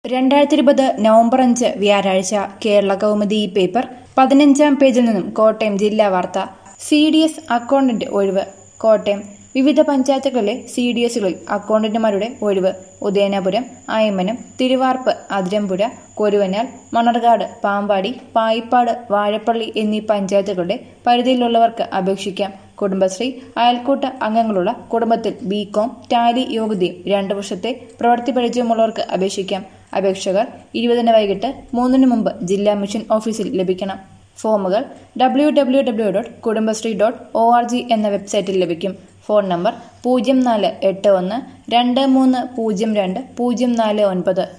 രണ്ടായിരത്തി ഇരുപത് നവംബർ അഞ്ച് വ്യാഴാഴ്ച കേരള കൗമുദി ഈ പേപ്പർ പതിനഞ്ചാം പേജിൽ നിന്നും കോട്ടയം ജില്ലാ വാർത്ത സി ഡി എസ് അക്കൗണ്ടന്റ് ഒഴിവ് കോട്ടയം വിവിധ പഞ്ചായത്തുകളിലെ സി ഡി എസുകളിൽ അക്കൗണ്ടന്റുമാരുടെ ഒഴിവ് ഉദയനപുരം അയമനം തിരുവാർപ്പ് അതിരമ്പുഴ കൊരുവനാൽ മണർകാട് പാമ്പാടി പായിപ്പാട് വാഴപ്പള്ളി എന്നീ പഞ്ചായത്തുകളുടെ പരിധിയിലുള്ളവർക്ക് അപേക്ഷിക്കാം കുടുംബശ്രീ അയൽക്കൂട്ട അംഗങ്ങളുള്ള കുടുംബത്തിൽ ബി കോം ടാലി യോഗ്യതയും രണ്ടു വർഷത്തെ പ്രവൃത്തി പരിചയമുള്ളവർക്ക് അപേക്ഷിക്കാം അപേക്ഷകർ ഇരുപതിന് വൈകിട്ട് മൂന്നിന് മുമ്പ് ജില്ലാ മിഷൻ ഓഫീസിൽ ലഭിക്കണം ഫോമുകൾ W W W dot Kudumbashree dot O R G എന്ന വെബ്സൈറ്റിൽ ലഭിക്കും ഫോൺ നമ്പർ പൂജ്യം നാല് എട്ട് ഒന്ന് രണ്ട് മൂന്ന് പൂജ്യം രണ്ട് പൂജ്യം നാല് ഒൻപത്